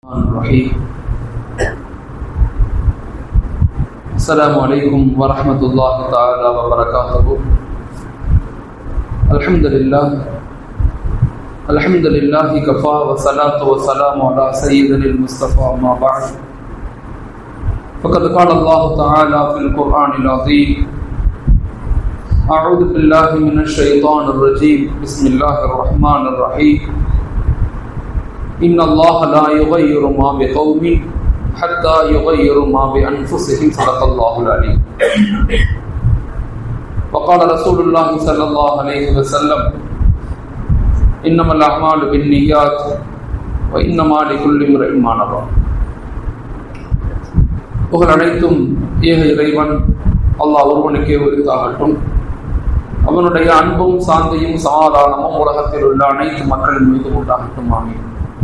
الرحمن الرحيم السلام عليكم ورحمة الله تعالى وبركاته الحمد لله الحمد لله كفى والصلاة والسلام على سيدنا المصطفى ما بعد فقد قال الله تعالى في القرآن العظيم أعوذ بالله من الشيطان الرجيم بسم الله الرحمن الرحيم إن الله لا يغير ما بقوم حتى يغيروا ما بأنفسهم صدق الله العليم وقال رسول الله صلى الله عليه وسلم إنما الأعمال بالنيات وإنما لكل امرئ ما نوى புகழ் அனைத்தும் ஏக இறைவன் அல்லாஹ் ஒருவனுக்கே உரித்தாகட்டும் அவனுடைய அன்பும் சாந்தியும் சமாதானமும் உலகத்தில் உள்ள அனைத்து மக்களின் மீது உண்டாகட்டும் ஆமீன்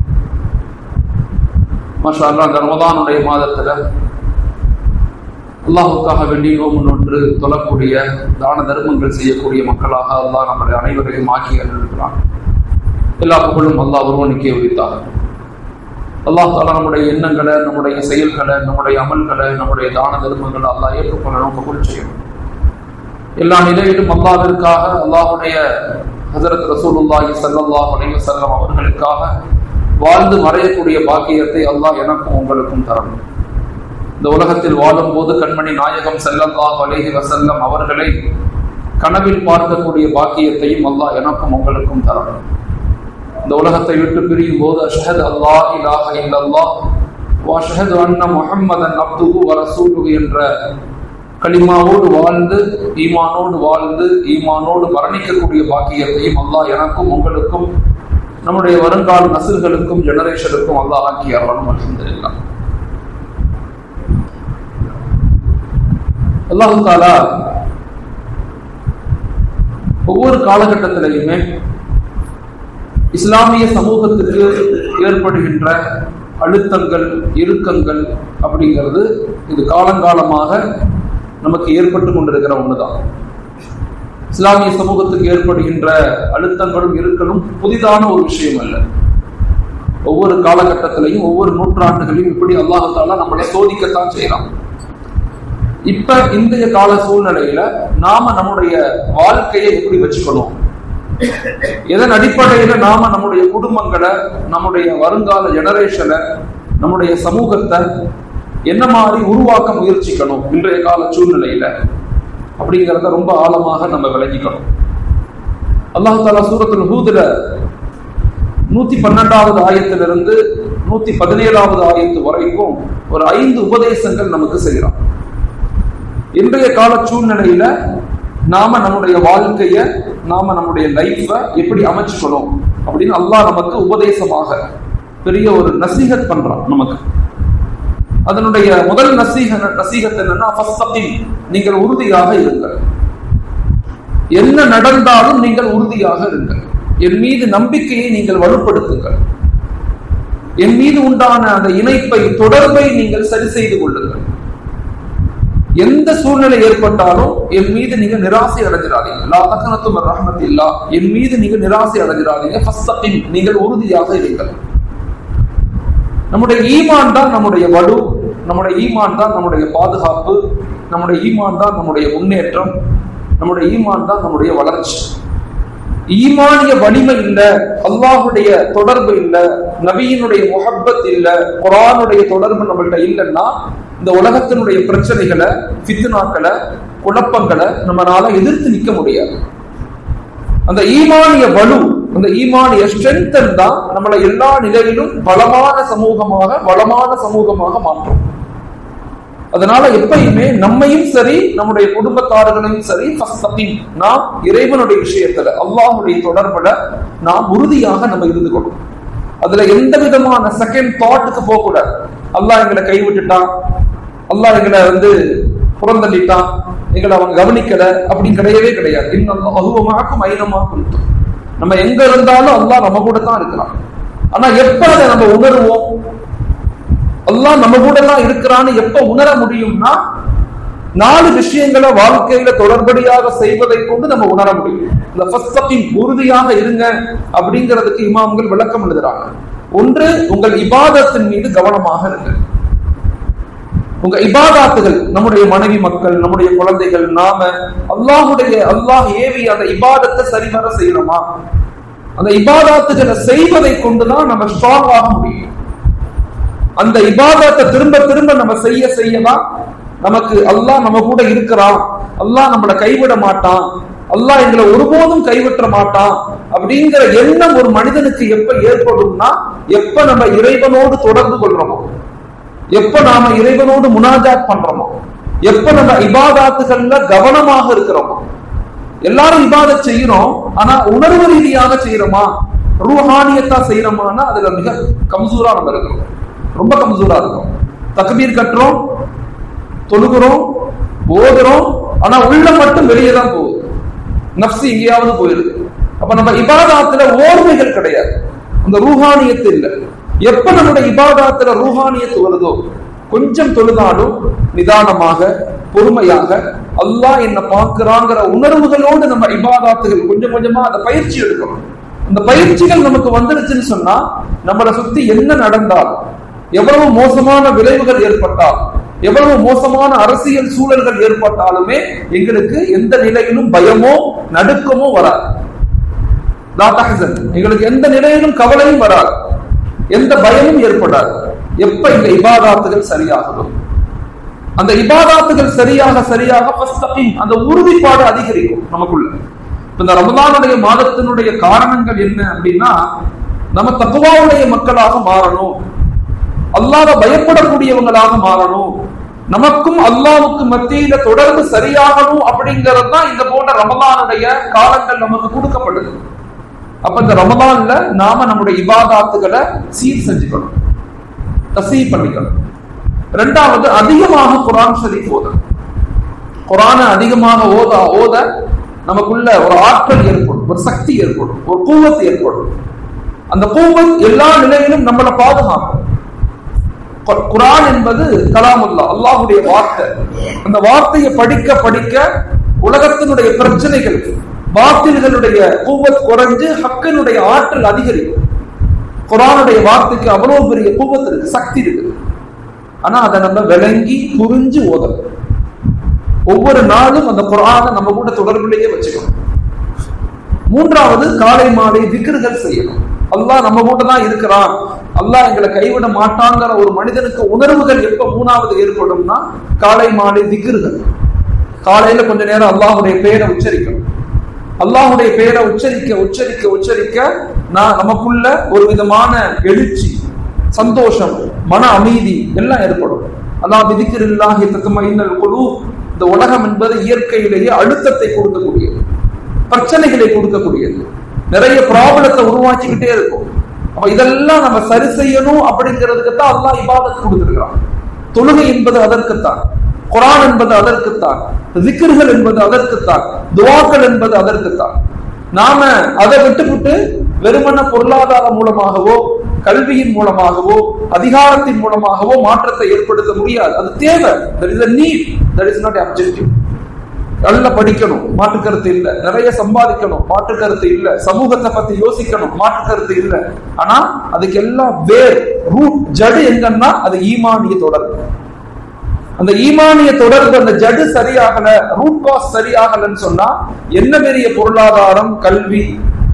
மாஷா அல்லா அந்த ரமதானுடைய மாதத்துல அல்லாஹுக்காக வேண்டி நோம்பு ஒன்று தொழக்கூடிய தான தர்மங்கள் செய்யக்கூடிய மக்களாக அல்லாஹ் நம்மளை அனைவரையும் ஆக்கி இருக்கிறான் எல்லா புகழும் அல்லாஹ் ஒருவனுக்கே உரித்தாகட்டும் அல்லாஹ் தாலா நம்முடைய எண்ணங்களை நம்முடைய செயல்களை நம்முடைய அமல்களை நம்முடைய தான தர்மங்களை அல்லாஹ் ஏற்றுக்கொள்ளணும் கபுல் செய்யணும் எல்லா நிலையிலும் அல்லாவிற்காக அல்லாஹுடைய ஹசரத் ரசூலுல்லாஹி ஸல்லல்லாஹு அலைஹி வஸல்லம் அவர்களுக்காக வாழ்ந்து மறையக்கூடிய பாக்கியத்தை அல்லாஹ் எனக்கும் உங்களுக்கும் தரணும் இந்த உலகத்தில் வாழும் போது கண்மணி நாயகம் ஸல்லல்லாஹு அலைஹி வஸல்லம் அவர்களை கனவில் பார்க்கக்கூடிய பாக்கியத்தையும் அல்லாஹ் எனக்கும் உங்களுக்கும் தரணும் இந்த உலகத்தை விட்டு பிரியும் போது அஷ்ஹது அல்லாஹ் இலாஹ இல்லல்லாஹ் வ அஷ்ஹது அன்ன முஹம்மதன் அப்துஹு வ ரசூலுஹு என்ற களிமாவோடு வாழ்ந்து ஈமானோடு வாழ்ந்து ஈமானோடு மரணிக்கக்கூடிய பாக்கியத்தையும் அல்லாஹ் எனக்கும் உங்களுக்கும் நம்முடைய வருங்கால நசுல்களுக்கும் ஜெனரேஷனுக்கும் அல்லாஹ் ஆக்கி அருளும் அலமதுல்லா அல்லாஹு தாலா ஒவ்வொரு காலகட்டத்திலையுமே இஸ்லாமிய சமூகத்துக்கு ஏற்படுகின்ற அழுத்தங்கள் இறுக்கங்கள் அப்படிங்கிறது இது காலங்காலமாக நமக்கு ஏற்பட்டு கொண்டிருக்கிற ஒண்ணுதான் இஸ்லாமிய சமூகத்துக்கு ஏற்படுகின்ற அழுத்தங்களும் இருக்கலும் புதிதான ஒரு விஷயம் அல்ல ஒவ்வொரு காலகட்டத்திலையும் ஒவ்வொரு நூற்றாண்டுகளையும் இப்படி அல்லாஹால நம்மளை சோதிக்கத்தான் செய்யலாம் இப்ப இன்றைய கால சூழ்நிலையில நாம நம்முடைய வாழ்க்கையை எப்படி வச்சுக்கணும் எதன் அடிப்படையில நாம நம்முடைய குடும்பங்களை நம்முடைய வருங்கால ஜெனரேஷனை நம்முடைய சமூகத்தை என்ன மாதிரி உருவாக்க முயற்சிக்கணும் இன்றைய கால சூழ்நிலையில அப்படிங்கிறத ரொம்ப ஆழமாக நம்ம விளங்கிக்கணும் அல்லாஹு தாலா சூரத்தில் ஹூதுல நூத்தி பன்னெண்டாவது ஆயத்திலிருந்து நூத்தி பதினேழாவது ஆயத்து வரைக்கும் ஒரு ஐந்து உபதேசங்கள் நமக்கு செய்யலாம் இன்றைய கால சூழ்நிலையில நாம நம்முடைய வாழ்க்கைய நாம நம்முடைய லைஃப எப்படி அமைச்சுக்கணும் அப்படின்னு அல்லாஹ் நமக்கு உபதேசமாக பெரிய ஒரு நசீகத் பண்றான் நமக்கு அதனுடைய முதல் நசீக நசீகத் என்னன்னா நீங்கள் உறுதியாக இருங்கள் என்ன நடந்தாலும் நீங்கள் உறுதியாக இருங்கள் என் மீது நம்பிக்கையை நீங்கள் வலுப்படுத்துங்கள் என் மீது உண்டான அந்த இணைப்பை தொடர்பை நீங்கள் சரி செய்து கொள்ளுங்கள் எந்த சூழ்நிலை ஏற்பட்டாலும் என் மீது நீங்க நிராசை அடைஞ்சிடாதீங்க லா தக்கனத்தும் ரஹமத் இல்லா என் மீது நீங்க நிராசை அடைஞ்சிடாதீங்க நீங்கள் உறுதியாக இருங்கள் நம்முடைய ஈமான் தான் நம்முடைய வலு நம்முடைய ஈமான் தான் நம்முடைய பாதுகாப்பு நம்முடைய ஈமான் தான் நம்முடைய முன்னேற்றம் நம்முடைய ஈமான் தான் நம்முடைய வளர்ச்சி ஈமானிய வலிமை இல்ல அல்லாஹுடைய தொடர்பு இல்ல நபியினுடைய முகப்பத் இல்ல குரானுடைய தொடர்பு நம்மள்கிட்ட இல்லைன்னா இந்த உலகத்தினுடைய பிரச்சனைகளை பித்துனாக்களை குழப்பங்களை நம்மளால எதிர்த்து நிக்க முடியாது அந்த ஈமானிய வலு அந்த ஈமானிய ஸ்ட்ரென்தன் தான் நம்மளை எல்லா நிலையிலும் பலமான சமூகமாக வளமான சமூகமாக மாற்றும் அதனால எப்பயுமே நம்மையும் சரி நம்முடைய குடும்பத்தார்களையும் சரி நாம் இறைவனுடைய விஷயத்துல அல்லாஹுடைய தொடர்புல நாம் உறுதியாக நம்ம இருந்து கொள்ளும் அதுல எந்த விதமான செகண்ட் தாட்டுக்கு போக கூடாது அல்லாஹ் எங்களை கைவிட்டுட்டான் அல்லாஹ் எங்களை வந்து புறந்தள்ளிட்டான் எங்களை அவன் கவனிக்கல அப்படின்னு கிடையவே கிடையாது இன்னும் அருவமாக்கும் ஐனமாக்கும் நம்ம எங்க இருந்தாலும் அல்லாஹ் நம்ம கூட தான் இருக்கிறான் ஆனா எப்ப அதை நம்ம உணர்வோம் அல்லாஹ் நம்ம கூட தான் இருக்கிறான்னு எப்ப உணர முடியும்னா நாலு விஷயங்களை வாழ்க்கையில தொடர்படியாக செய்வதை கொண்டு நம்ம உணர முடியும் இந்த ஃபஸ்தத்தின் உறுதியாக இருங்க அப்படிங்கிறதுக்கு இமாம்கள் விளக்கம் எழுதுறாங்க ஒன்று உங்கள் இபாதத்தின் மீது கவனமாக இருங்கள் உங்க இபாதாத்துகள் நம்முடைய மனைவி மக்கள் நம்முடைய குழந்தைகள் நாம அல்லாஹுடைய அல்லாஹ் ஏவி அந்த இபாதத்தை சரிவர செய்யறோமா அந்த இபாதாத்துகளை செய்வதை கொண்டுதான் நம்ம ஸ்ட்ராங் ஆக முடியும் அந்த இபாதத்தை திரும்ப திரும்ப நம்ம செய்ய செய்யலாம் நமக்கு அல்லாஹ் நம்ம கூட இருக்கிறான் அல்லாஹ் நம்மளை கைவிட மாட்டான் அல்லாஹ் எங்களை ஒருபோதும் கைவிட்ட மாட்டான் அப்படிங்கிற எண்ணம் ஒரு மனிதனுக்கு எப்ப ஏற்படும்னா எப்ப நம்ம இறைவனோடு தொடர்பு கொள்றோமோ எப்ப நாம இறைவனோடு முனாஜாத் பண்றோமோ எப்ப நம்ம இபாதாத்துகள்ல கவனமாக இருக்கிறோமோ எல்லாரும் இபாதத் செய்யறோம் ஆனா உணர்வு ரீதியாக செய்யறோமா ரூஹானியத்தா செய்யறோமான்னா அதுல மிக கம்சூரா நம்ம இருக்கிறோம் ரொம்ப கம்சூரா இருக்கும் தக்பீர் கட்டுறோம் தொழுகிறோம் ஓதுறோம் ஆனா உள்ள மட்டும் வெளியே தான் போகுது நப்சு எங்கேயாவது போயிடுது அப்ப நம்ம இபாதாத்துல ஓர்மைகள் கிடையாது அந்த ரூஹானியத்து இல்லை எப்ப நம்முடைய இபாதாத்துல ரூஹானியத்து வருதோ கொஞ்சம் தொழுதாலும் நிதானமாக பொறுமையாக அல்லாஹ் என்ன பார்க்கிறாங்கிற உணர்வுகளோடு நம்ம இபாதாத்துகள் கொஞ்சம் கொஞ்சமா அந்த பயிற்சி எடுக்கணும் அந்த பயிற்சிகள் நமக்கு வந்துருச்சுன்னு சொன்னா நம்மளை சுத்தி என்ன நடந்தாலும் எவ்வளவு மோசமான விளைவுகள் ஏற்பட்டால் எவ்வளவு மோசமான அரசியல் சூழல்கள் ஏற்பட்டாலுமே எங்களுக்கு எந்த நிலையிலும் பயமோ நடுக்கமோ வராது எங்களுக்கு எந்த நிலையிலும் கவலையும் வராது எந்த பயமும் ஏற்படாது எப்ப இந்த இபாதாத்துகள் சரியாகணும் அந்த இபாதாத்துகள் சரியாக சரியாக அந்த உறுதிப்பாடு அதிகரிக்கும் நமக்குள்ள இந்த ரமதானுடைய மாதத்தினுடைய காரணங்கள் என்ன அப்படின்னா நம்ம தப்புவாவுடைய மக்களாக மாறணும் அல்லாத பயப்படக்கூடியவங்களாக மாறணும் நமக்கும் அல்லாவுக்கு மத்தியில தொடர்பு சரியாகணும் அப்படிங்கிறது தான் இந்த போன்ற ரமதானுடைய காலங்கள் நமக்கு கொடுக்கப்படுது அப்ப இந்த ரமதான்ல நாம நம்முடைய இபாதாத்துகளை சீர் செஞ்சுக்கணும் தசீ பண்ணிக்கணும் ரெண்டாவது அதிகமாக குரான் ஷரீஃப் ஓத குரான அதிகமாக ஓத ஓத நமக்குள்ள ஒரு ஆற்றல் ஏற்படும் ஒரு சக்தி ஏற்படும் ஒரு கூவத்து ஏற்படும் அந்த கூவத் எல்லா நிலையிலும் நம்மளை பாதுகாக்கும் குரான் என்பது கலாமுல்லா அல்லாஹுடைய வார்த்தை அந்த வார்த்தையை படிக்க படிக்க உலகத்தினுடைய பிரச்சனைகள் பாத்தில்களுடைய கூவத் குறைஞ்சு ஹக்கனுடைய ஆற்றல் அதிகரிக்கும் குரானுடைய வார்த்தைக்கு அவ்வளவு பெரிய கூவத்து இருக்கு சக்தி இருக்கு ஆனா அதை நம்ம விளங்கி புரிஞ்சு ஓதணும் ஒவ்வொரு நாளும் அந்த குரானை நம்ம கூட தொடர்பிலேயே வச்சுக்கணும் மூன்றாவது காலை மாலை விக்கிர்கள் செய்யணும் அல்லாஹ் நம்ம கூட தான் இருக்கிறான் அல்லாஹ் எங்களை கைவிட மாட்டாங்கிற ஒரு மனிதனுக்கு உணர்வுகள் எப்ப மூணாவது ஏற்படும்னா காலை மாலை திகிர்கள் காலையில கொஞ்ச நேரம் அல்லாஹுடைய பெயரை உச்சரிக்கணும் அல்லாஹுடைய பெயரை உச்சரிக்க உச்சரிக்க உச்சரிக்க நான் நமக்குள்ள ஒரு விதமான எழுச்சி சந்தோஷம் மன அமைதி எல்லாம் ஏற்படும் அல்லாஹ் விதிக்கிறில்லாஹி தத்துமையினல் குழு இந்த உலகம் என்பது இயற்கையிலேயே அழுத்தத்தை கொடுக்கக்கூடியது பிரச்சனைகளை கொடுக்கக்கூடியது நிறைய ப்ராப்ளத்தை உருவாக்கிக்கிட்டே இருக்கும் அப்ப இதெல்லாம் நம்ம சரி செய்யணும் அப்படிங்கிறதுக்கு தான் அல்லாஹ் இபாதத் கொடுத்திருக்கிறான் தொழுகை என்பது அதற்குத்தான் குரான் என்பது அதற்குத்தான் திக்கர்கள் என்பது அதற்குத்தான் துவாக்கள் என்பது அதற்குத்தான் நாம அதை விட்டுவிட்டு வெறுமன பொருளாதார மூலமாகவோ கல்வியின் மூலமாகவோ அதிகாரத்தின் மூலமாகவோ மாற்றத்தை ஏற்படுத்த முடியாது அது தேவை that is a need that is not objective நல்லா படிக்கணும் மாற்று கருத்து இல்ல நிறைய சம்பாதிக்கணும் மாற்று கருத்து இல்ல சமூகத்தை பத்தி யோசிக்கணும் மாற்று கருத்து இல்ல ஆனா அதுக்கு எல்லாம் வேர் ரூட் ஜடு எங்கன்னா அது ஈமானிய தொடர்பு அந்த ஈமானிய தொடர்பு அந்த ஜடு சரியாகல ரூட் காஸ் சரியாகலன்னு சொன்னா என்ன பெரிய பொருளாதாரம் கல்வி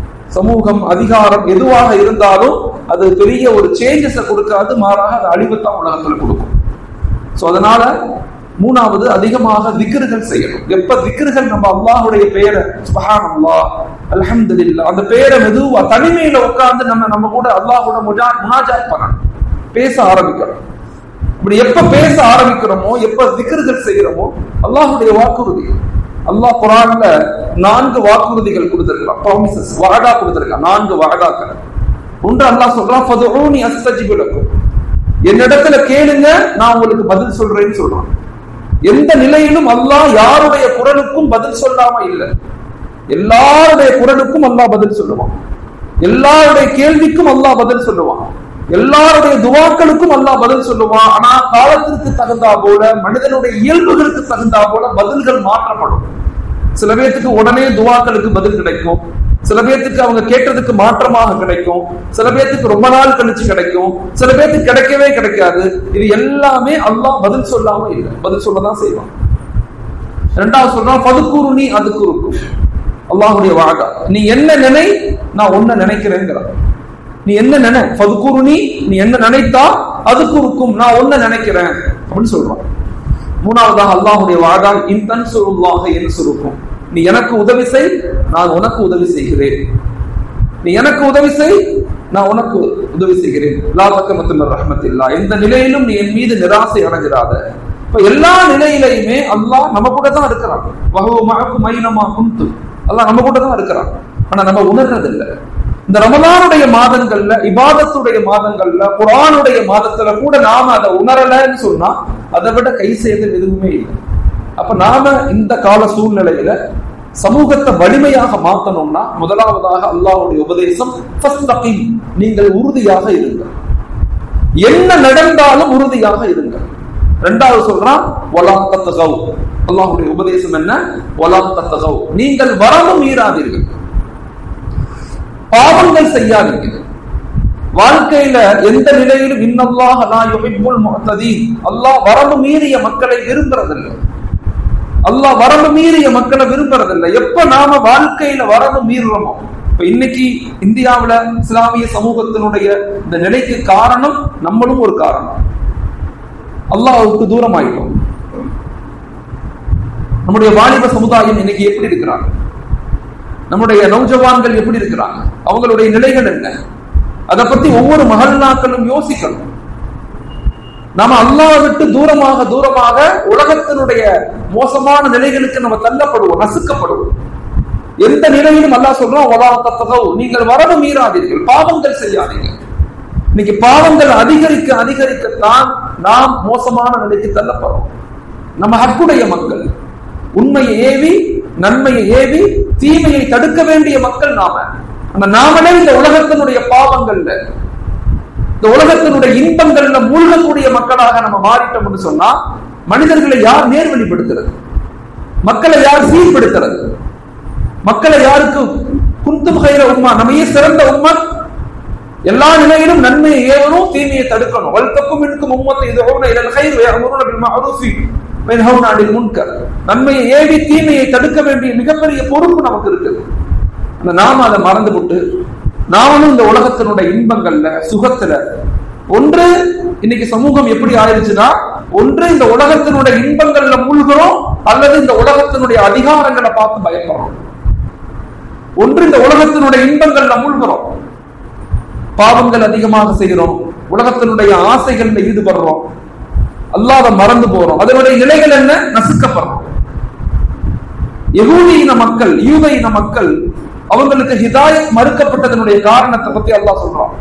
சமூகம் அதிகாரம் எதுவாக இருந்தாலும் அது பெரிய ஒரு சேஞ்சஸை கொடுக்காது மாறாக அது அழிவுத்தான் உலகத்துல கொடுக்கும் சோ அதனால மூணாவது அதிகமாக திக்ருகள் செய்யணும் எப்ப திக்ருகள் நம்ம அல்லாஹுடைய பெயரை சுபஹான் அல்லாஹ் அல்ஹம்துலில்லாஹ் அந்த பெயரை மெதுவா தனிமையில உட்கார்ந்து நம்ம நம்ம கூட அல்லாஹோட முஜா முனாஜாத் பண்ணணும் பேச ஆரம்பிக்கணும் இப்படி எப்ப பேச ஆரம்பிக்கிறோமோ எப்ப திக்ருகள் செய்யறோமோ அல்லாஹுடைய வாக்குறுதி அல்லாஹ் குரான்ல நான்கு வாக்குறுதிகள் கொடுத்திருக்கான் ப்ராமிசஸ் வாடா கொடுத்திருக்கான் நான்கு வாடாக்கள் ஒன்று அல்லாஹ் சொல்றான் ஃபதுஊனி அஸ்தஜிபு லக்கும் என்னிடத்துல கேளுங்க நான் உங்களுக்கு பதில் சொல்றேன்னு சொல்றான் எந்த நிலையிலும் அல்லாஹ் யாருடைய குரலுக்கும் பதில் சொல்லாம இல்லை எல்லாருடைய குரலுக்கும் அல்லாஹ் பதில் சொல்லுவான் எல்லாருடைய கேள்விக்கும் அல்லாஹ் பதில் சொல்லுவான் எல்லாருடைய துவாக்களுக்கும் அல்லாஹ் பதில் சொல்லுவான் ஆனா காலத்திற்கு தகுந்தா போல மனிதனுடைய இயல்புகளுக்கு தகுந்தா போல பதில்கள் மாற்றப்படும் சில பேர்த்துக்கு உடனே துவாக்களுக்கு பதில் கிடைக்கும் சில பேர்த்துக்கு அவங்க கேட்டதுக்கு மாற்றமாக கிடைக்கும் சில பேர்த்துக்கு ரொம்ப நாள் கழிச்சு கிடைக்கும் சில பேர்த்துக்கு கிடைக்கவே கிடைக்காது இது எல்லாமே அல்லாஹ் பதில் சொல்லாம இல்லை பதில் சொல்லதான் செய்வான் ரெண்டாவது சொல்றான் பதுக்குருணி அதுக்கு இருக்கும் அல்லாஹுடைய வாகா நீ என்ன நினை நான் ஒன்ன நினைக்கிறேங்கிறான் நீ என்ன நினை பதுக்குருணி நீ என்ன நினைத்தா அதுக்கு இருக்கும் நான் ஒன்ன நினைக்கிறேன் அப்படின்னு சொல்றான் மூணாவதாக அல்லாஹுடைய வாகா இன்தன் சொல்லுவாக என் சுருக்கும் நீ எனக்கு உதவி செய் நான் உனக்கு உதவி செய்கிறேன் நீ எனக்கு உதவி செய் நான் உனக்கு உதவி செய்கிறேன் லா பக்கமத்து ரஹமத்தில்லா எந்த நிலையிலும் நீ என் மீது நிராசை அடைஞ்சிடாத இப்ப எல்லா நிலையிலையுமே அல்லாஹ் நம்ம கூட தான் இருக்கிறான் வகுவு மழக்கு மைனமா குந்து அல்லாஹ் நம்ம கூட தான் இருக்கிறான் ஆனா நம்ம உணர்றது இல்லை இந்த ரமலானுடைய மாதங்கள்ல இபாதத்துடைய மாதங்கள்ல குரானுடைய மாதத்துல கூட நாம அதை உணரலன்னு சொன்னா அதை விட கை செய்தல் எதுவுமே இல்லை அப்ப நாம இந்த கால சூழ்நிலையில சமூகத்தை வலிமையாக மாத்தணும்னா முதலாவதாக அல்லாஹ்வுடைய உபதேசம் ஃபஸ்தகீம். நீங்கள் உறுதியாக இருங்கள் என்ன நடந்தாலும் உறுதியாக இருங்கள் ரெண்டாவது சொல்றான் வலா தத்தகவ் அல்லாஹ்வுடைய உபதேசம் என்ன வலா தத்தகவ் நீங்கள் வரம்பு மீறாதீர்கள் பாவங்கள் செய்யாதீர்கள் வாழ்க்கையில எந்த நிலையிலும் இன்னல்லாஹ் லா யுஹிப்புல் முஹ்ததீன் அல்லாஹ் வரம்பு மீறிய மக்களை விரும்புறதில்லை அல்லாஹ் வரம்பு மீறிய மக்களை விரும்புறதில்லை எப்ப நாம வாழ்க்கையில வரம்பு மீறுறோமோ இப்ப இன்னைக்கு இந்தியாவுல இஸ்லாமிய சமூகத்தினுடைய இந்த நிலைக்கு காரணம் நம்மளும் ஒரு காரணம் அல்லாஹ்வுக்கு தூரம் ஆயிட்டோம் நம்முடைய வாலிப சமுதாயம் இன்னைக்கு எப்படி இருக்கிறாங்க நம்முடைய நௌஜவான்கள் எப்படி இருக்கிறாங்க அவங்களுடைய நிலைகள் என்ன அதை பத்தி ஒவ்வொரு மகள்நாக்களும் யோசிக்கணும் நாம அல்லாஹ் விட்டு தூரமாக தூரமாக உலகத்தினுடைய மோசமான நிலைகளுக்கு நம்ம தள்ளப்படுவோம் நசுக்கப்படுவோம் எந்த நிலையிலும் அல்லாஹ் சொல்றோம் வலாத்தகவு நீங்கள் வரவு மீறாதீர்கள் பாவங்கள் செய்யாதீர்கள் இன்னைக்கு பாவங்கள் அதிகரிக்க அதிகரிக்கத்தான் நாம் மோசமான நிலைக்கு தள்ளப்படுறோம் நம்ம ஹக்குடைய மக்கள் உண்மையை ஏவி நன்மையை ஏவி தீமையை தடுக்க வேண்டிய மக்கள் நாம ஆனா நாமளே இந்த உலகத்தினுடைய பாவங்கள்ல இந்த உலகத்தினுடைய இன்பங்கள்ல மூழ்கக்கூடிய மக்களாக நம்ம மாறிட்டோம்னு சொன்னா மனிதர்களை யார் நேர்வழிப்படுத்துறது மக்களை யார் சீர்படுத்துறது மக்களை யாருக்கு குந்தும் கைர உண்மா நம்மையே சிறந்த உண்மை எல்லா நிலையிலும் நன்மையை ஏவணும் தீமையை தடுக்கணும் வல்தக்கும் இருக்கும் உம்மத்தை இது இதன் கை அருசி அடில் முன்கர் நன்மையை ஏவி தீமையை தடுக்க வேண்டிய மிகப்பெரிய பொறுப்பு நமக்கு இருக்குது ஆனா நாம அதை மறந்து விட்டு நாமளும் இந்த உலகத்தினுடைய இன்பங்கள்ல சுகத்துல ஒன்று இன்னைக்கு சமூகம் எப்படி ஆயிடுச்சுன்னா ஒன்று இந்த உலகத்தினுடைய இன்பங்கள்ல மூழ்கிறோம் அல்லது இந்த உலகத்தினுடைய அதிகாரங்களை பார்த்து பயப்படுறோம் ஒன்று இந்த உலகத்தினுடைய இன்பங்கள்ல மூழ்கிறோம் பாவங்கள் அதிகமாக செய்கிறோம் உலகத்தினுடைய ஆசைகள்ல ஈடுபடுறோம் அல்லாத மறந்து போறோம் அதனுடைய நிலைகள் என்ன நசுக்கப்படுறோம் யகூதியின மக்கள் யூத இன மக்கள் அவங்களுக்கு ஹிதாயத் மறுக்கப்பட்டதனுடைய காரணத்தை பத்தி அல்லாஹ் சொல்றான்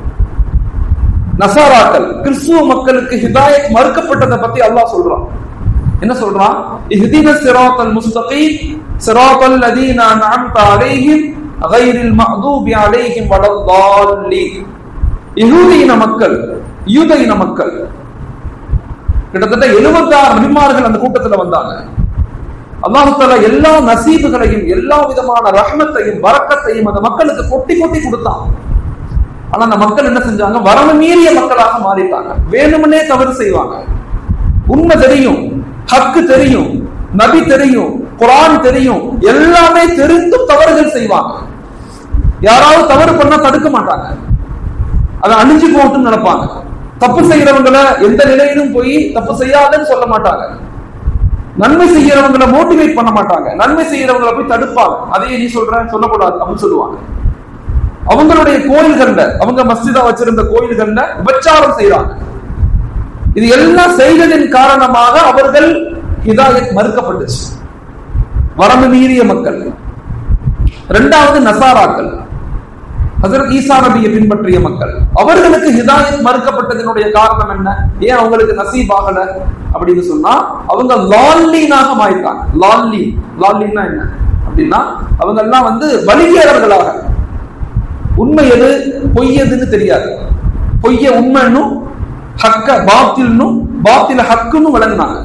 நசாராக்கள் கிறிஸ்துவ மக்களுக்கு ஹிதாயத் மறுக்கப்பட்டதை பத்தி அல்லாஹ் சொல்றான் என்ன சொல்றான் இஹ்தின சிராத்தல் முஸ்தகீம் சிராத்தல் லதீன அன்அம்த அலைஹிம் غيرில் மக்தூபி அலைஹிம் வலல்லாலீன் யகூதியின மக்கள் யூத இன மக்கள் கிட்டத்தட்ட எழுபத்தாறு நபிமார்கள் அந்த கூட்டத்துல வந்தாங்க அல்லாஹால எல்லா நசீபுகளையும் எல்லா விதமான ரஹ்மத்தையும் வரக்கத்தையும் அந்த மக்களுக்கு கொட்டி கொட்டி கொடுத்தான் ஆனா அந்த மக்கள் என்ன செஞ்சாங்க வரவு மீறிய மக்களாக மாறிட்டாங்க வேணும்னே தவறு செய்வாங்க உண்மை தெரியும் ஹக்கு தெரியும் நபி தெரியும் குரான் தெரியும் எல்லாமே தெரிந்தும் தவறுகள் செய்வாங்க யாராவது தவறு பண்ணா தடுக்க மாட்டாங்க அதை அணிஞ்சு போட்டுன்னு நினைப்பாங்க தப்பு செய்யறவங்களை எந்த நிலையிலும் போய் தப்பு செய்யாதுன்னு சொல்ல மாட்டாங்க நன்மை செய்யறவங்களை மோட்டிவேட் பண்ண மாட்டாங்க நன்மை செய்யறவங்களை போய் தடுப்பாங்க அதையே நீ சொல்ற சொல்லக்கூடாது அப்படின்னு சொல்லுவாங்க அவங்களுடைய கோயில்கள்ல அவங்க மஸ்ஜிதா வச்சிருந்த கோயில்கள்ல விபச்சாரம் செய்யறாங்க இது எல்லாம் செய்ததின் காரணமாக அவர்கள் ஹிதாயத் மறுக்கப்பட்டுச்சு வரம்பு மீறிய மக்கள் இரண்டாவது நசாராக்கள் ஹசரத் ஈசா நபியை பின்பற்றிய மக்கள் அவர்களுக்கு ஹிதாயத் மறுக்கப்பட்டதனுடைய காரணம் என்ன ஏன் அவங்களுக்கு நசீப் ஆகல அப்படின்னு சொன்னா அவங்க லால்லீனாக மாறிட்டாங்க லால்லி லால்லின்னா என்ன அப்படின்னா அவங்க எல்லாம் வந்து வலிகையவர்களாக உண்மை எது பொய் எதுன்னு தெரியாது பொய்ய உண்மைன்னும் ஹக்க பாத்தில்னும் பாத்தில ஹக்குன்னு வழங்கினாங்க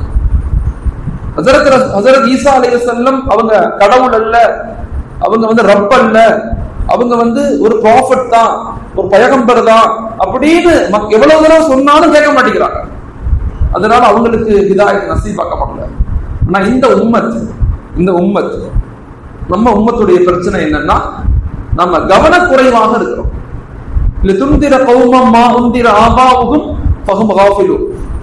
ஹசரத் ஹசரத் ஈசா அலைய செல்லம் அவங்க கடவுள் அல்ல அவங்க வந்து ரப் அல்ல அவங்க வந்து ஒரு ப்ராஃபட் தான் ஒரு பயகம்பர் தான் அப்படின்னு மக்- எவ்வளவு தடவை சொன்னாலும் கேட்க மாட்டேங்கிறாங்க அதனால அவங்களுக்கு ஹிதாயத் நசீபாக்கப்படல ஆனா இந்த உம்மத் இந்த உம்மத் நம்ம உம்மத்துடைய பிரச்சனை என்னன்னா நம்ம கவனக்குறைவாக இருக்கிறோம் லிதுந்திர கௌமம் மா உந்திர ஆபாவுகும் ஃபஹும் காஃபிலு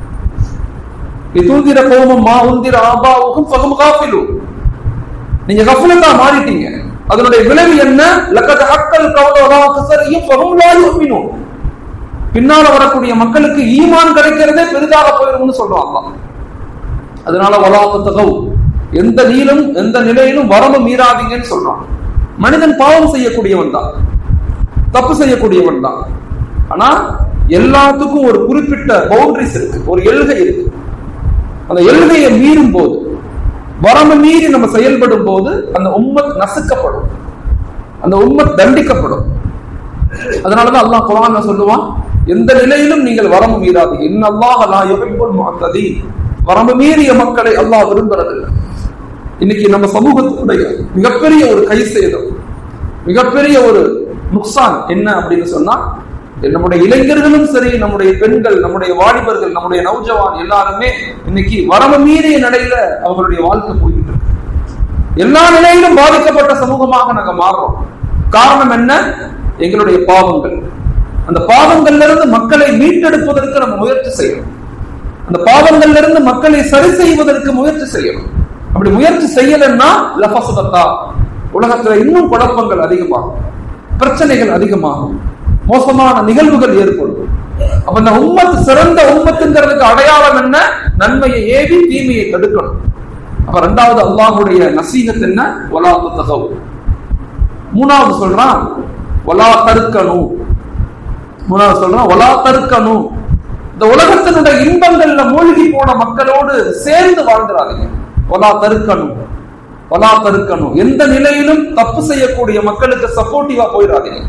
லிதுந்திர கௌமம் மா உந்திர ஆபாவுகும் ஃபஹும் காஃபிலு நீங்க கஃபலத்தா மாறிட்டீங்க அதனுடைய விளைவு என்ன லக்கத் ஹக்கல் கௌலவா கசரியும் ஃபஹும் லா யுமினூன் பின்னால வரக்கூடிய மக்களுக்கு ஈமான் கிடைக்கிறதே பெரிதாக போயிரும்னு சொல்றான் அல்லாஹ் அதனால வலாத்த தகவு எந்த நீளும் எந்த நிலையிலும் வரம்பு மீறாதீங்கன்னு சொல்றான் மனிதன் பாவம் செய்யக்கூடியவன் தான் தப்பு செய்யக்கூடியவன் தான் ஆனா எல்லாத்துக்கும் ஒரு குறிப்பிட்ட பவுண்டரிஸ் இருக்கு ஒரு எல்கை இருக்கு அந்த எல்கையை மீறும் போது வரம்பு மீறி நம்ம செயல்படும் போது அந்த உம்மத் நசுக்கப்படும் அந்த உம்மத் தண்டிக்கப்படும் அதனாலதான் அல்லாஹ் குர்ஆன்ல சொல்லுவான் எந்த நிலையிலும் நீங்கள் வரம்பு மீறாதீங்க இன்னல்லாஹ லா யுஹிப்புல் முஅத்ததீன் வரம்பு மீறிய மக்களை அல்லாஹ் விரும்புறதில்லை இன்னைக்கு நம்ம சமூகத்துடைய மிகப்பெரிய ஒரு கை சேதம் மிகப்பெரிய ஒரு நுக்சான் என்ன அப்படின்னு சொன்னா நம்முடைய இளைஞர்களும் சரி நம்முடைய பெண்கள் நம்முடைய வாலிபர்கள் நம்முடைய நௌஜவான் எல்லாருமே இன்னைக்கு வரம்பு மீறிய நடையில அவங்களுடைய வாழ்க்கை போய்கிட்டு இருக்கு எல்லா நிலையிலும் பாதிக்கப்பட்ட சமூகமாக நாங்க மாறுறோம் காரணம் என்ன எங்களுடைய பாவங்கள் அந்த பாவங்கள்ல இருந்து மக்களை மீட்டெடுப்பதற்கு நம்ம முயற்சி செய்யணும் அந்த பாவங்கள்ல இருந்து மக்களை சரி செய்வதற்கு முயற்சி செய்யணும் அப்படி முயற்சி செய்யலன்னா லபசுதத்தா உலகத்துல இன்னும் குழப்பங்கள் அதிகமாகும் பிரச்சனைகள் அதிகமாகும் மோசமான நிகழ்வுகள் ஏற்படும் அப்ப இந்த உம்மத்து சிறந்த உம்மத்துங்கிறதுக்கு அடையாளம் என்ன நன்மையை ஏவி தீமையை தடுக்கணும் அப்ப ரெண்டாவது அல்லாஹுடைய நசீகத் என்ன வலாத்து தகவு மூணாவது சொல்றான் வலா தருக்கணும் மூணாவது சொல்றான் வலா தருக்கணும் இந்த உலகத்தினுடைய இன்பங்கள்ல மூழ்கி போன மக்களோடு சேர்ந்து வாழ்ந்துடாதீங்க வலா தருக்கணும் வலா தருக்கணும் எந்த நிலையிலும் தப்பு செய்யக்கூடிய மக்களுக்கு சப்போர்ட்டிவா போயிடாதீங்க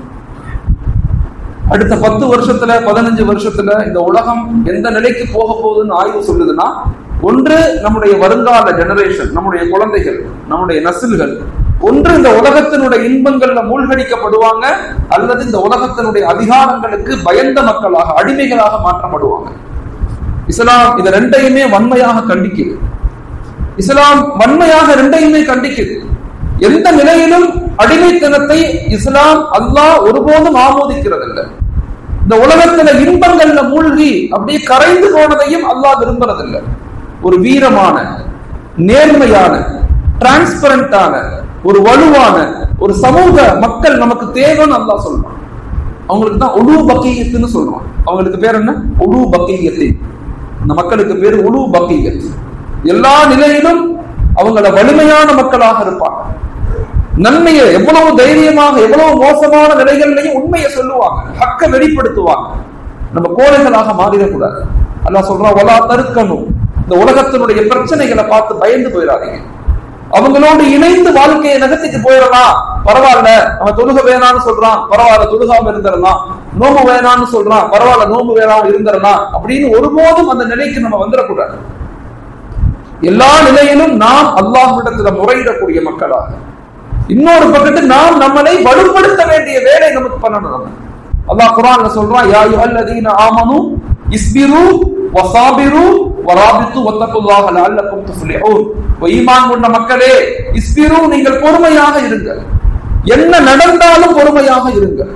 அடுத்த பத்து வருஷத்துல பதினஞ்சு வருஷத்துல இந்த உலகம் எந்த நிலைக்கு போக போகுதுன்னு ஆய்வு சொல்லுதுன்னா ஒன்று நம்முடைய வருங்கால ஜெனரேஷன் நம்முடைய குழந்தைகள் நம்முடைய நசில்கள் ஒன்று இந்த உலகத்தினுடைய இன்பங்கள்ல மூழ்கடிக்கப்படுவாங்க அல்லது இந்த உலகத்தினுடைய அதிகாரங்களுக்கு பயந்த மக்களாக அடிமைகளாக மாற்றப்படுவாங்க இஸ்லாம் இதை ரெண்டையுமே வன்மையாக கண்டிக்குது இஸ்லாம் வன்மையாக ரெண்டையுமே கண்டிக்குது எந்த நிலையிலும் அடிமைத்தனத்தை இஸ்லாம் அல்லாஹ் ஒருபோதும் ஆமோதிக்கிறதில்லை இந்த உலகத்துல இன்பங்கள்ல மூழ்கி அப்படியே கரைந்து போனதையும் அல்லாஹ் விரும்புறதில்லை ஒரு வீரமான நேர்மையான டிரான்ஸ்பரண்டான ஒரு வலுவான ஒரு சமூக மக்கள் நமக்கு தேவைன்னு அல்லாஹ் சொல்றான் அவங்களுக்கு தான் உழு பக்கீயத்துன்னு சொல்றான் அவங்களுக்கு பேர் என்ன உழு பக்கீயத்தை இந்த மக்களுக்கு பேர் உழு பக்கீயத் எல்லா நிலையிலும் அவங்கள வலிமையான மக்களாக இருப்பாங்க நன்மையை எவ்வளவு தைரியமாக எவ்வளவு மோசமான நிலைகள்லையும் உண்மையை சொல்லுவாங்க ஹக்க வெளிப்படுத்துவாங்க நம்ம கோழைகளாக மாறிடக்கூடாது அல்லாஹ் சொல்றான் வலா தருக்கணும் இந்த உலகத்தினுடைய பிரச்சனைகளை பார்த்து பயந்து போயிடாதீங்க அவங்களோடு இணைந்து வாழ்க்கையை நகர்த்திட்டு போயிடலாம் பரவாயில்ல அவன் தொழுக வேணான்னு சொல்றான் பரவாயில்ல தொழுகாம இருந்துடலாம் நோம்பு வேணான்னு சொல்றான் பரவாயில்ல நோம்பு வேணாம இருந்துடலாம் அப்படின்னு ஒருபோதும் அந்த நிலைக்கு நம்ம வந்துடக்கூடாது எல்லா நிலையிலும் நாம் அல்லாஹ்விடத்துல முறையிடக்கூடிய மக்களாக இன்னொரு பக்கத்து நாம் நம்மளை வலுப்படுத்த வேண்டிய வேலை நமக்கு பண்ணணும் நம்ம அல்லாஹ் குர்ஆன்ல சொல்றான் யா அய்யுஹல்லதீன ஆமனு இஸ்பிரு வஸாபிரு வராபித்து வத்தகுல்லாஹ லஅல்லக்கும் துஃப்லிஹூன் ஈமான் கொண்ட மக்களே இஸ்பிரு நீங்கள் பொறுமையாக இருங்கள் என்ன நடந்தாலும் பொறுமையாக இருங்கள்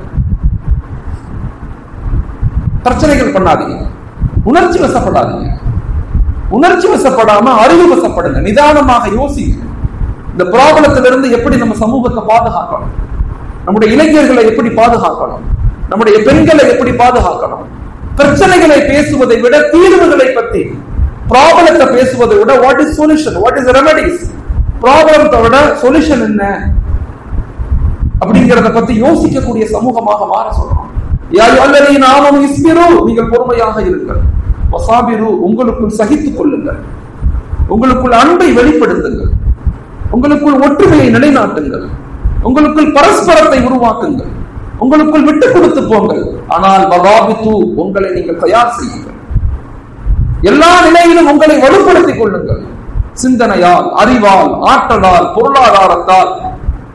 பிரச்சனைகள் பண்ணாதீங்க உணர்ச்சி வசப்படாதீங்க உணர்ச்சி வசப்படாம அறிவு வசப்படுங்க நிதானமாக யோசிங்க இந்த ப்ராப்ளத்திலிருந்து எப்படி நம்ம சமூகத்தை பாதுகாக்கணும் நம்முடைய இளைஞர்களை எப்படி பாதுகாக்கணும் நம்முடைய பெண்களை எப்படி பாதுகாக்கணும் பிரச்சனைகளை பேசுவதை விட தீர்வுகளை பத்தி ப்ராப்ளத்தை பேசுவதை விட what is solution what is remedies ப்ராப்ளத்தை விட சொல்யூஷன் என்ன அப்படிங்கிறத பத்தி யோசிக்கக்கூடிய சமூகமாக மாற சொல்றோம் யாரு நாமும் இஸ்பிரு நீங்கள் பொறுமையாக இருங்கள் வசாபிரு உங்களுக்குள் சகித்துக் கொள்ளுங்கள் உங்களுக்குள் அன்பை வெளிப்படுத்துங்கள் உங்களுக்குள் ஒற்றுமையை நிலைநாட்டுங்கள் உங்களுக்குள் பரஸ்பரத்தை உருவாக்குங்கள் உங்களுக்குள் விட்டு கொடுத்து போங்கள் ஆனால் வராபித்து உங்களை நீங்கள் தயார் செய்யுங்கள் எல்லா நிலையிலும் உங்களை வலுப்படுத்திக் கொள்ளுங்கள் சிந்தனையால் அறிவால் ஆற்றலால் பொருளாதாரத்தால்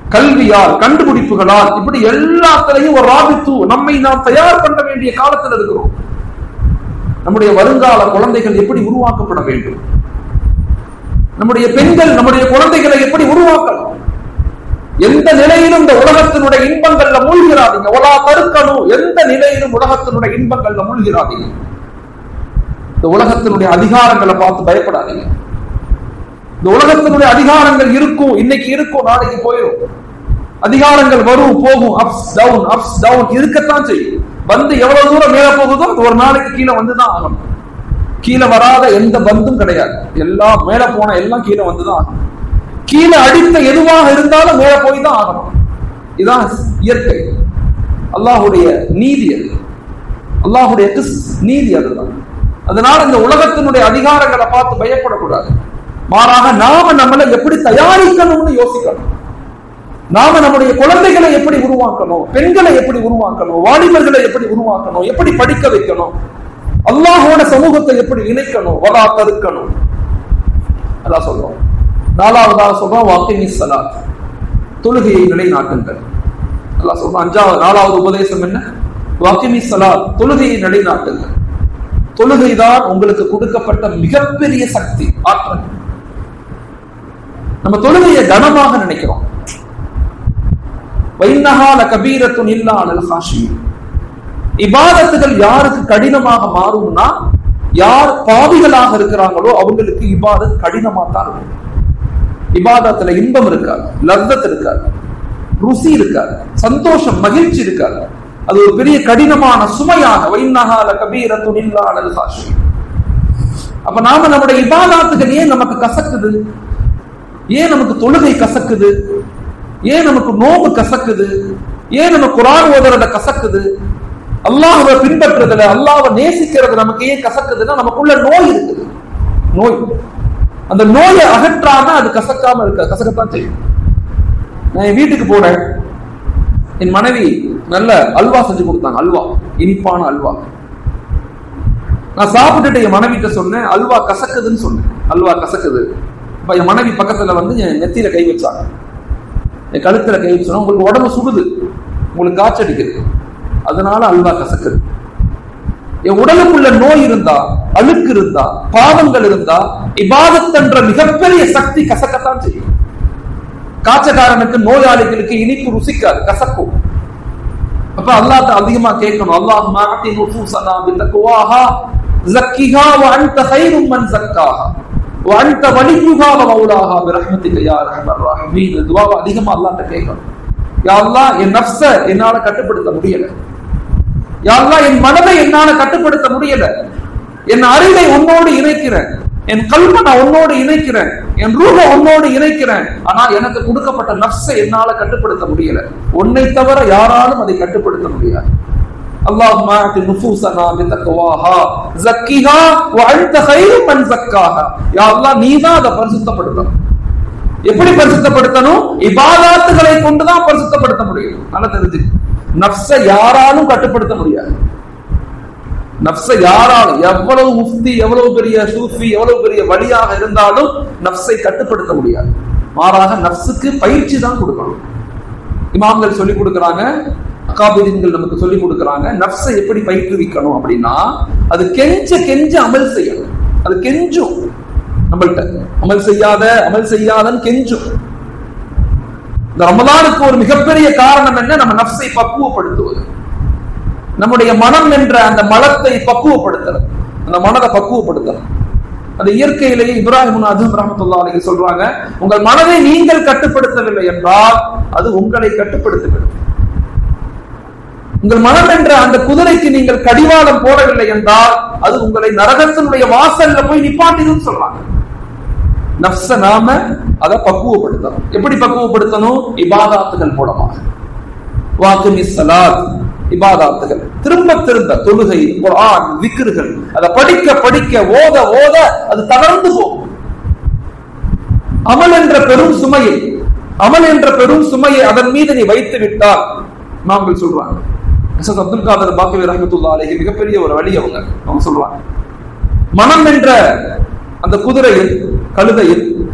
கல்வியால் கண்டுபிடிப்புகளால் இப்படி எல்லாத்திலையும் ஒரு ராபித்து நம்மை நாம் தயார் பண்ண வேண்டிய காலத்தில் இருக்கிறோம் நம்முடைய வருங்கால குழந்தைகள் எப்படி உருவாக்கப்பட வேண்டும் நம்முடைய பெண்கள் நம்முடைய குழந்தைகளை எப்படி உருவாக்கலாம் எந்த நிலையிலும் இந்த உலகத்தினுடைய இன்பங்கள்ல மூழ்கிறாதீங்க ஒலா தருக்கணும் எந்த நிலையிலும் உலகத்தினுடைய இன்பங்கள்ல மூழ்கிறாதீங்க இந்த உலகத்தினுடைய அதிகாரங்களை பார்த்து பயப்படாதீங்க இந்த உலகத்தினுடைய அதிகாரங்கள் இருக்கும் இன்னைக்கு இருக்கும் நாளைக்கு போயிடும் அதிகாரங்கள் வரும் போகும் அப்ஸ் டவுன் அப்ஸ் டவுன் இருக்கத்தான் செய்யும் வந்து எவ்வளவு தூரம் மேல போகுதோ அது ஒரு நாளைக்கு கீழே வந்துதான் ஆகணும் கீழே வராத எந்த பந்தும் கிடையாது எல்லாம் மேல போன எல்லாம் கீழே வந்துதான் ஆகணும் கீழே அடித்த எதுவாக இருந்தாலும் மேல போய் தான் ஆகணும் இதுதான் இயற்கை அல்லாஹுடைய நீதி அது அல்லாஹுடைய நீதி அதுதான் அதனால இந்த உலகத்தினுடைய அதிகாரங்களை பார்த்து பயப்படக்கூடாது மாறாக நாம நம்மளை எப்படி தயாரிக்கணும்னு யோசிக்கணும் நாம நம்முடைய குழந்தைகளை எப்படி உருவாக்கணும் பெண்களை எப்படி உருவாக்கணும் வாலிபர்களை எப்படி உருவாக்கணும் எப்படி படிக்க வைக்கணும் அல்லாஹோட சமூகத்தை எப்படி இணைக்கணும் வரா தருக்கணும் அதான் சொல்றோம் நாலாவதாக சொல்றோம் வாக்கினி சலாத் தொழுகையை நிலைநாட்டுங்கள் அல்லாஹ் சொல்றோம் அஞ்சாவது நாலாவது உபதேசம் என்ன வாக்கினி சலாத் தொழுகையை நிலைநாட்டுங்கள் தொழுகைதான் உங்களுக்கு கொடுக்கப்பட்ட மிகப்பெரிய சக்தி ஆற்றல் நம்ம தொழுகையை கனமாக நினைக்கிறோம் வைநகால கபீரத்துன் இல்லா அனல் ஹாஷி இபாதத்துகள் யாருக்கு கடினமாக மாறும்னா யார் பாவிகளாக இருக்கிறாங்களோ அவங்களுக்கு இபாதத் கடினமா தான் இருக்கும் இபாதத்துல இன்பம் இருக்காது லத்தத் இருக்காது ருசி இருக்காது சந்தோஷம் மகிழ்ச்சி இருக்காது அது ஒரு பெரிய கடினமான சுமையாக வைநகால கபீரத்துன் இல்லா அனல் ஹாஷி அப்ப நாம நம்முடைய இபாதாத்துகள் ஏன் நமக்கு கசக்குது ஏன் நமக்கு தொழுகை கசக்குது ஏன் நமக்கு நோவு கசக்குது ஏன் நம்ம குரான் ஓதுறத கசக்குது அல்லாஹுவை பின்பற்றுறதுல அல்லாஹ்வை நேசிக்கிறது நமக்கு ஏன் கசக்குதுன்னா நமக்குள்ள நோய் இருக்குது நோய் அந்த நோயை அகற்றாம அது கசக்காம இருக்க கசக்கத்தான் செய்யும் நான் என் வீட்டுக்கு போனேன் என் மனைவி நல்ல அல்வா செஞ்சு கொடுத்தாங்க அல்வா இனிப்பான அல்வா நான் சாப்பிட்டுட்டு என் மனைவிட்ட சொன்னேன் அல்வா கசக்குதுன்னு சொன்னேன் அல்வா கசக்குது இப்ப என் மனைவி பக்கத்துல வந்து என் நெத்தியில கை வச்சாங்க என் கழுத்துல கை வச்சோன்னா உங்களுக்கு உடம்பு சுடுது உங்களுக்கு காய்ச்சடிக்குது அதனால அல்வா கசக்குது என் உடலுக்குள்ள நோய் இருந்தா அழுக்கு இருந்தா பாவங்கள் இருந்தா இபாதத்தன்ற மிகப்பெரிய சக்தி கசக்கத்தான் செய்யும் காய்ச்சக்காரனுக்கு நோயாளிகளுக்கு இனிப்பு ருசிக்காது கசக்கும் அப்ப அல்லாஹ் அதிகமா கேட்கணும் அல்லாஹ் மாத்தி நுஃபூசனா பித்தக்வாஹா زكها وانت خير من زكاها وانت وليها ومولاها برحمتك يا ارحم الراحمين துவாவை அதிகமா அல்லாஹ்ட்ட கேட்கணும் யா அல்லாஹ் என் நஃப்ஸ என்னால கட்டுப்படுத்த முடியல யா அல்லாஹ் என் மனதை என்னால கட்டுப்படுத்த முடியல என் அறிவை உன்னோடு இணைக்கிறேன் என் கல்வ நான் உன்னோடு இணைக்கிறேன் என் ரூப உன்னோடு இணைக்கிறேன் ஆனா எனக்கு கொடுக்கப்பட்ட நஃப்ஸை என்னால கட்டுப்படுத்த முடியல உன்னை தவிர யாராலும் அதை கட்டுப்படுத்த முடியாது اللهم اعط نفوسنا بتقواها زكها وانت خير من زكاها يا الله நீ தான் அதை பரிசுத்தப்படுத்தணும் எப்படி பரிசுத்தப்படுத்தணும் இபாதாத்துகளை கொண்டுதான் பரிசுத்தப்படுத்த முடியும் நல்லா தெரிஞ்சு நப்ச யாராலும் கட்டுப்படுத்த முடியாது நப்ச யாராலும் எவ்வளவு முஃப்தி எவ்வளவு பெரிய சூஃபி எவ்வளவு பெரிய வழியாக இருந்தாலும் நப்சை கட்டுப்படுத்த முடியாது மாறாக நப்சுக்கு பயிற்சி தான் கொடுக்கணும் இமாம்கள் சொல்லி கொடுக்கறாங்க அகாபிதீன்கள் நமக்கு சொல்லி கொடுக்கறாங்க நப்சை எப்படி பயிற்றுவிக்கணும் அப்படின்னா அது கெஞ்ச கெஞ்ச அமல் செய்யணும் அது கெஞ்சும் நம்மள்ட்ட அமல் செய்யாத அமல் செய்யாதன்னு கெஞ்சும் இந்த ரமலானுக்கு ஒரு மிகப்பெரிய காரணம் என்ன நம்ம நப்சை பக்குவப்படுத்துவது நம்முடைய மனம் என்ற அந்த மலத்தை பக்குவப்படுத்துறது அந்த மனதை பக்குவப்படுத்துறது அந்த இயற்கையிலேயே இப்ராஹிம் அதும் ரஹமத்துல்லா அலைஹி சொல்றாங்க உங்கள் மனதை நீங்கள் கட்டுப்படுத்தவில்லை என்றால் அது உங்களை கட்டுப்படுத்துகிறது உங்கள் மனம் என்ற அந்த குதிரைக்கு நீங்கள் கடிவாளம் போடவில்லை என்றால் அது உங்களை நரகத்தினுடைய வாசல்ல போய் நிப்பாட்டிடும் சொல்றாங்க நப்ச நாம அதை பக்குவப்படுத்தணும் எப்படி பக்குவப்படுத்தணும் இபாதாத்துகள் மூலமாக வாக்கு சலாத் இபாதாத்துகள் திரும்ப திரும்ப தொழுகை குர்ஆன் விக்ருகள் அதை படிக்க படிக்க ஓத ஓத அது தளர்ந்து போகும் அமல் என்ற பெரும் சுமையை அமல் என்ற பெரும் சுமையை அதன் மீது நீ வைத்து விட்டால் நாங்கள் சொல்றாங்க எஸ் அப்துல் காதர் பாக்கவி ரஹமத்துல்லா அலைஹி மிகப்பெரிய ஒரு வழி அவங்க அவங்க சொல்றாங்க மனம் என்ற அந்த குதிரையில் கழுதையில்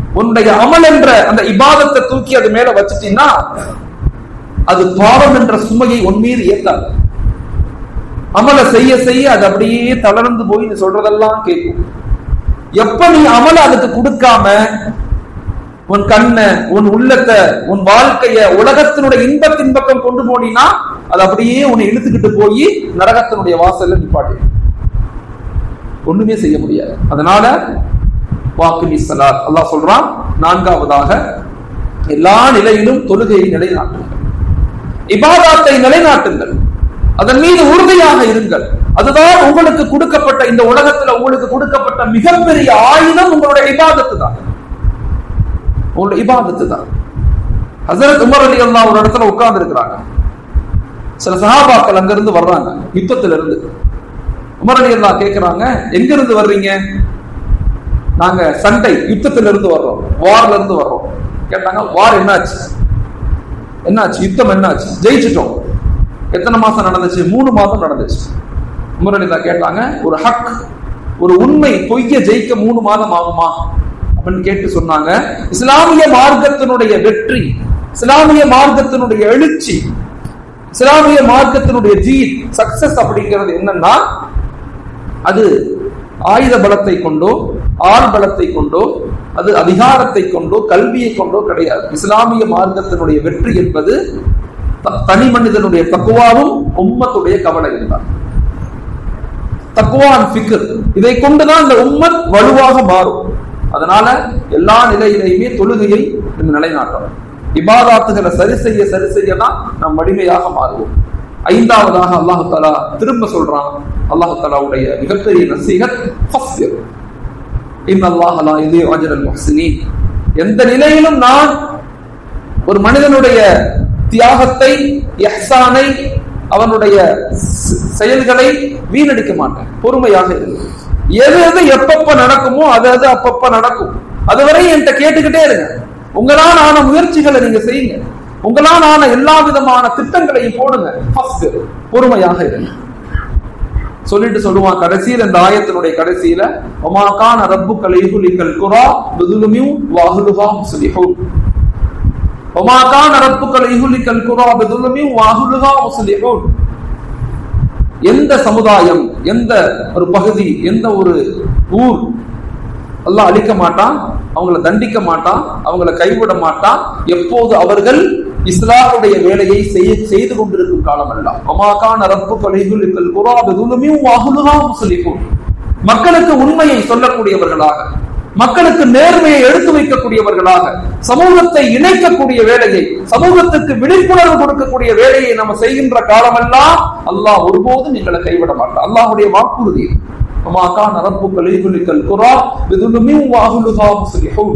உன்னுடைய அமல் என்ற அந்த இபாதத்தை தூக்கி அது மேல வச்சுட்டீங்கன்னா அது பாவம் என்ற சுமையை உன் மீது ஏத்தாது அமல செய்ய செய்ய அது அப்படியே தளர்ந்து போய் நீ சொல்றதெல்லாம் கேட்கும் எப்ப நீ அமல அதுக்கு கொடுக்காம உன் கண்ண உன் உள்ளத்தை உன் வாழ்க்கைய உலகத்தினுடைய இன்பத்தின் பக்கம் கொண்டு போனீங்கன்னா அது அப்படியே உன்னை இழுத்துக்கிட்டு போய் நரகத்தினுடைய வாசல்ல நிப்பாட்டி ஒண்ணுமே செய்ய முடியாது அதனால வாக்கு சலாத் அல்லாஹ் சொல்றான் நான்காவதாக எல்லா நிலையிலும் தொழுகையை நிலைநாட்டுங்கள் இபாதாத்தை நிலைநாட்டுங்கள் அதன் மீது உறுதியாக இருங்கள் அதுதான் உங்களுக்கு கொடுக்கப்பட்ட இந்த உலகத்துல உங்களுக்கு கொடுக்கப்பட்ட மிகப்பெரிய ஆயுதம் உங்களுடைய இபாதத்து தான் உங்களுடைய இபாதத்து தான் ஹசரத் உமர் அலி அல்லா ஒரு இடத்துல உட்கார்ந்து இருக்கிறாங்க சில சகாபாக்கள் அங்க இருந்து வர்றாங்க யுத்தத்துல இருந்து உமர் அலி அல்லா கேட்கிறாங்க எங்க இருந்து வர்றீங்க நாங்க சண்டை யுத்தத்துல இருந்து வர்றோம் வார்ல இருந்து வர்றோம் கேட்டாங்க வார் என்னாச்சு என்னாச்சு யுத்தம் என்னாச்சு ஜெயிச்சிட்டோம் எத்தனை மாசம் நடந்துச்சு மூணு மாதம் நடந்துச்சு உமரலிதா கேட்டாங்க ஒரு ஹக் ஒரு உண்மை பொய்ய ஜெயிக்க மூணு மாதம் ஆகுமா அப்படின்னு கேட்டு சொன்னாங்க இஸ்லாமிய மார்க்கத்தினுடைய வெற்றி இஸ்லாமிய மார்க்கத்தினுடைய எழுச்சி இஸ்லாமிய மார்க்கத்தினுடைய ஜீத் சக்சஸ் அப்படிங்கிறது என்னன்னா அது ஆயுத பலத்தை கொண்டோ ஆள் பலத்தை கொண்டோ அது அதிகாரத்தை கொண்டோ கல்வியை கொண்டோ கிடையாது இஸ்லாமிய மார்க்கத்தினுடைய வெற்றி என்பது தனி மனிதனுடைய தக்குவாவும் உம்மத்துடைய கவலை தான் தக்குவான் ஃபிக்கர் இதை கொண்டுதான் இந்த உம்மத் வலுவாக மாறும் அதனால எல்லா நிலையிலையுமே தொழுகையை நிலைநாட்டணும் இபாதாத்துகளை சரி செய்ய சரி செய்ய தான் நாம் வலிமையாக மாறுவோம் ஐந்தாவதாக அல்லாஹு தாலா திரும்ப சொல்றான் அல்லாஹு தாலாவுடைய மிகப்பெரிய நசீகத் எந்த நிலையிலும் நான் ஒரு மனிதனுடைய தியாகத்தை எஹ்சானை அவனுடைய செயல்களை வீணடிக்க மாட்டேன் பொறுமையாக இருக்கு எது எது எப்பப்ப நடக்குமோ அது அது அப்பப்ப நடக்கும் அதுவரை என்கிட்ட கேட்டுக்கிட்டே இருங்க உங்களால் ஆன முயற்சிகளை நீங்க செய்யுங்க உங்களால் ஆன எல்லா விதமான திட்டங்களையும் போடுங்க பொறுமையாக இருங்க சொல்லிட்டு சொல்லுவான் கடைசியில் இந்த ஆயத்தினுடைய கடைசியில ஒமாக்கான ரப்பு கலைகுலிக்கல் குரா பிதுலுமியும் வாகுலுகா முஸ்லிஹூன் ஒமாக்கான ரப்பு கலைகுலிக்கல் குரா பிதுலுமியும் வாகுலுகா முஸ்லிஹூன் எந்த சமுதாயம் எந்த ஒரு பகுதி எந்த ஒரு ஊர் எல்லாம் அழிக்க மாட்டான் அவங்கள தண்டிக்க மாட்டான் அவங்கள கைவிட மாட்டான் எப்போது அவர்கள் இஸ்லாமுடைய வேலையை செய்ய செய்து கொண்டிருக்கும் காலம் அல்ல அமாகான ரப்பு கொலைகுலிக்கல் குராபதுலுமியும் வாகுலுகா முஸ்லிக்கும் மக்களுக்கு உண்மையை சொல்லக்கூடியவர்களாக மக்களுக்கு நேர்மையை எடுத்து வைக்கக்கூடியவர்களாக சமூகத்தை இணைக்கக்கூடிய வேலையை சமூகத்துக்கு விழிப்புணர்வு கொடுக்கக்கூடிய வேலையை நம்ம செய்கின்ற காலமெல்லாம் அல்லாஹ் ஒருபோதும் எங்களை கைவிட மாட்டான் அல்லாஹுடைய வாக்குறுதி அமாகான ரப்பு கொலைகுலிக்கல் குரா பிதுலுமியும் வாகுலுகா முஸ்லிஹூன்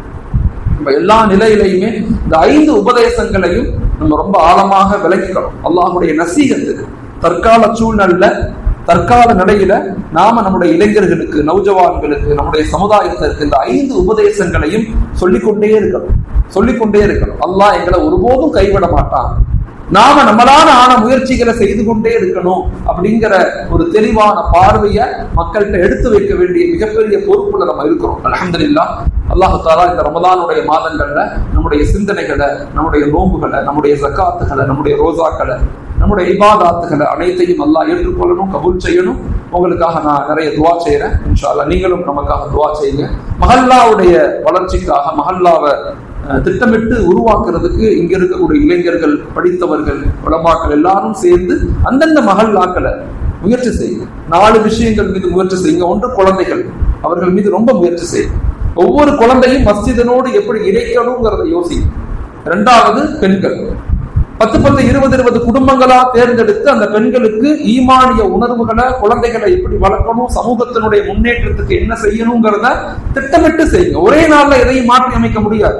நம்ம எல்லா நிலையிலையுமே இந்த ஐந்து உபதேசங்களையும் நம்ம ரொம்ப ஆழமாக விளக்கிக்கணும் அல்லாஹுடைய நசீகத்துக்கு தற்கால சூழ்நிலை தற்கால நிலையில நாம நம்முடைய இளைஞர்களுக்கு நௌஜவான்களுக்கு நம்முடைய சமுதாயத்திற்கு இந்த ஐந்து உபதேசங்களையும் சொல்லிக்கொண்டே இருக்கணும் சொல்லிக்கொண்டே இருக்கணும் அல்லாஹ் எங்களை ஒருபோதும் கைவிட மாட்டான் நாம நம்மளால ஆன முயற்சிகளை செய்து கொண்டே இருக்கணும் அப்படிங்கிற ஒரு தெளிவான பார்வையை மக்கள்கிட்ட எடுத்து வைக்க வேண்டிய மிகப்பெரிய பொறுப்புல நம்ம இருக்கிறோம் அலமதுல்லா அல்லாஹு தாலா இந்த ரமதானுடைய மாதங்கள்ல நம்முடைய சிந்தனைகளை நம்முடைய நோம்புகளை நம்முடைய ஜக்காத்துகளை நம்முடைய ரோசாக்களை நம்முடைய இபாதாத்துகளை அனைத்தையும் நல்லா ஏற்றுக்கொள்ளணும் கபூல் செய்யணும் உங்களுக்காக நான் நிறைய துவா செய்யறேன் இன்ஷால்லா நீங்களும் நமக்காக துவா செய்யுங்க மஹல்லாவுடைய வளர்ச்சிக்காக மஹல்லாவை திட்டமிட்டு உருவாக்குறதுக்கு இங்க இருக்கக்கூடிய இளைஞர்கள் படித்தவர்கள் உலமாக்கள் எல்லாரும் சேர்ந்து அந்தந்த மகல்லாக்களை முயற்சி செய்யுங்க நாலு விஷயங்கள் மீது முயற்சி செய்யுங்க ஒன்று குழந்தைகள் அவர்கள் மீது ரொம்ப முயற்சி செய்யுங்க ஒவ்வொரு குழந்தையும் மஸ்ஜிதனோடு எப்படி இணைக்கணுங்கிறத யோசிங்க ரெண்டாவது பெண்கள் பத்து பத்து இருபது இருபது குடும்பங்களா தேர்ந்தெடுத்து அந்த பெண்களுக்கு ஈமானிய உணர்வுகளை குழந்தைகளை எப்படி வளர்க்கணும் சமூகத்தினுடைய முன்னேற்றத்துக்கு என்ன செய்யணுங்கிறத திட்டமிட்டு செய்யுங்க ஒரே நாள்ல எதையும் மாற்றி அமைக்க முடியாது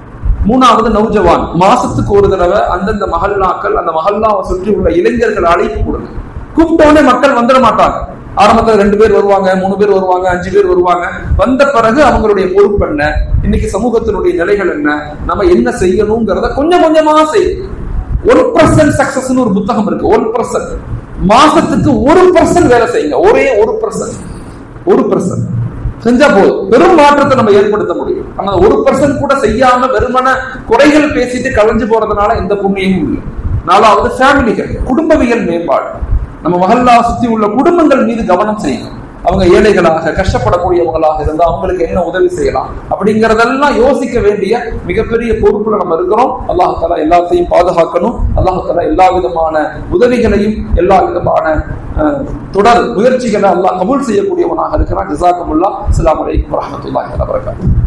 மூணாவது நௌஜவான் மாசத்துக்கு ஒரு தடவை அந்தந்த மகல்லாக்கள் அந்த மகல்லாவை சுற்றி உள்ள இளைஞர்கள் அழைப்பு கொடுங்க கூப்பிட்டோடனே மக்கள் வந்துட மாட்டாங்க ஆரம்பத்துல ரெண்டு பேர் வருவாங்க மூணு பேர் வருவாங்க அஞ்சு பேர் வருவாங்க வந்த பிறகு அவங்களுடைய பொறுப்பு என்ன இன்னைக்கு சமூகத்தினுடைய நிலைகள் என்ன நம்ம என்ன செய்யணுங்கிறத கொஞ்சம் கொஞ்சமா செய்யும் ஒன் பர்சன்ட் சக்சஸ் ஒரு புத்தகம் இருக்கு ஒன் பர்சன்ட் மாசத்துக்கு ஒரு பர்சன்ட் வேலை செய்யுங்க ஒரே ஒரு பர்சன்ட் ஒரு பர்சன்ட் செஞ்சா போதும் பெரும் மாற்றத்தை நம்ம ஏற்படுத்த முடியும் ஆனா ஒரு பர்சன்ட் கூட செய்யாம வெறுமன குறைகள் பேசிட்டு கலைஞ்சு போறதுனால எந்த புண்ணியமும் இல்லை நாலாவது ஃபேமிலிகள் குடும்பவியல் மேம்பாடு நம்ம மகல்லா சுத்தி உள்ள குடும்பங்கள் மீது கவனம் செய்யணும் அவங்க ஏழைகளாக கஷ்டப்படக்கூடியவங்களாக இருந்தா அவங்களுக்கு என்ன உதவி செய்யலாம் அப்படிங்கறதெல்லாம் யோசிக்க வேண்டிய மிகப்பெரிய பொறுப்புல நம்ம இருக்கிறோம் அல்லாஹால எல்லாத்தையும் பாதுகாக்கணும் அல்லாஹால எல்லா விதமான உதவிகளையும் எல்லா விதமான அஹ், தொடர் முயற்சிகளை அல்லாஹ் கபூல் செய்யக்கூடியவனாக இருக்கிறான் ஜிசாக்கமுல்லா அஸ்ஸலாமு அலைக்கும் வரஹ்மத்துல்லாஹி வபரகாத்துஹு